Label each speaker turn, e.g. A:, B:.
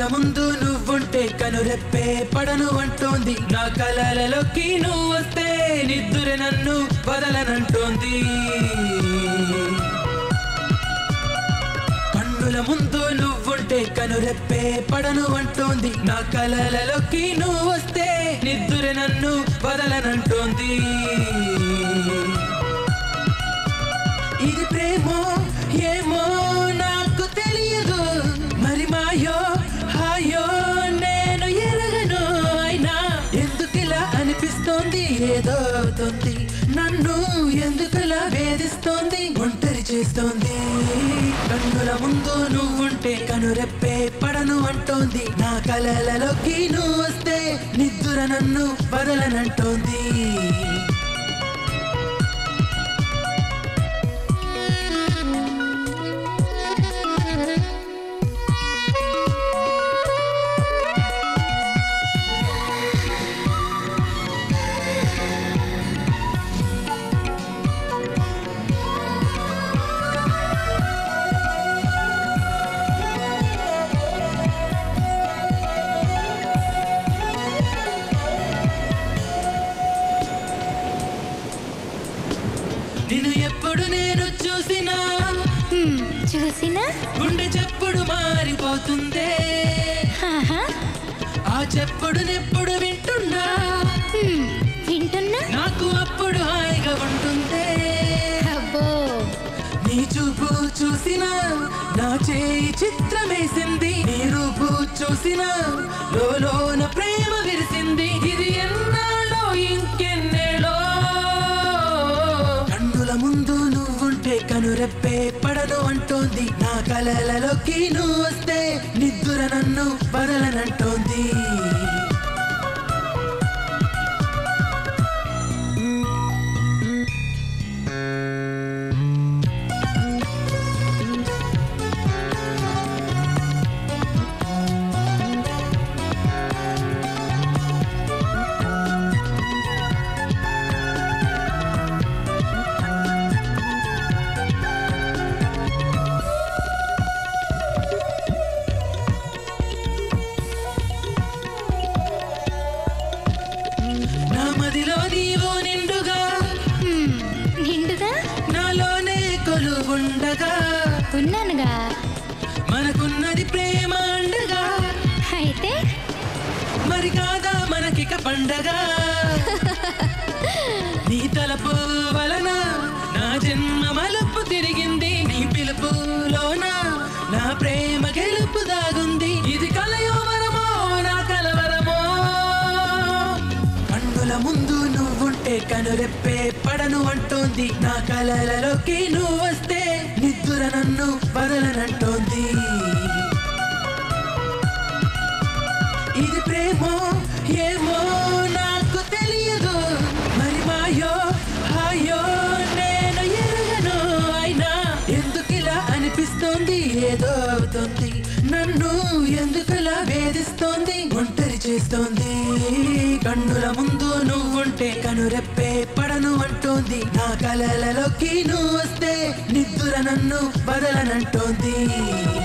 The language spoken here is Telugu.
A: ముందు నువ్వుంటే కనురెప్పే పడను అంటోంది నా కలలలోకి నువ్వు వస్తే నిద్దుర నన్ను వదలనంటోంది కన్నుల ముందు నువ్వుంటే కనురెప్పే పడను అంటోంది నా కలలలోకి నువ్వు వస్తే నిద్దుర నన్ను వదలనంటోంది ఇది ప్రేమో ఏమో నాకు తెలియదు మరి మాయో హాయో నేను ఎరగను అయినా ఎందుకిలా అనిపిస్తోంది ఏదో అవుతుంది నన్ను ఎందుకలా వేధిస్తోంది ఒంటరి చేస్తోంది కన్నుల ముందు నువ్వుంటే కనురెప్పే పడను అంటోంది నా కలలలోకి నువ్వు వస్తే నిద్దుర నన్ను వదలనంటోంది నిన్ను ఎప్పుడు నేను చూసినా
B: హ్మ్, చూసినా
A: గుండె చెప్పుడు మారిపోతుందే
B: ఆహా,
A: ఆ చెప్పుడు నెప్పుడు వింటున్నా
B: హ్మ్, వింటున్నా
A: నాకు అప్పుడు హాయిగా ఉంటుందే
B: అబ్బో
A: నీ చూపు చూసినా నా చేయి చిత్రమేసింది నీ రూపు చూసినా లోన ప్రేమ విరిసింది ఇది ఎన్నాళ్ళో ఇంకెన్నేళ్ళో కన్నుల ముందు నువ్వుంటే కనురెప్పే పడను అంటోంది నా కలలలోకి నువ్వు వస్తే నిద్దుర నన్ను వదలనంటోంది నా మదిలో నీవు నిండుగా
B: హ్మ్, నిండుగా
A: నాలోనే కొలువుండగా
B: ఉన్నానుగా
A: మనకున్నది ప్రేమ అండగా
B: అయితే
A: మరి కాదా మనకిక పండగ నీ తలపు వలన నా జన్మ మలుపు తిరిగింది నీ పిలుపులోన నా ప్రేమ గెలుపు దాగుంది ఇది కలయో వరమో నా కలవరమో కన్నుల ముందు నువ్వుంటే కనురెప్పే పడను అంటోంది నా కలలలోకి నువ్వు వస్తే నిద్దుర నన్ను వదలనంటోంది ఇది ప్రేమో ఏమో నాకు తెలియదు మరి మాయో హాయో నేను ఎరగను అయినా ఎందుకిలా అనిపిస్తోంది ఏదో అవుతుంది నన్ను ఎందుకలా వేధిస్తోంది ఒంటరి చేస్తోంది కన్నుల ముందు నువ్వుంటే కనురెప్పే పడను అంటోంది నా కలలలోకి నువ్వు వస్తే నిద్దుర నన్ను వదలనంటోంది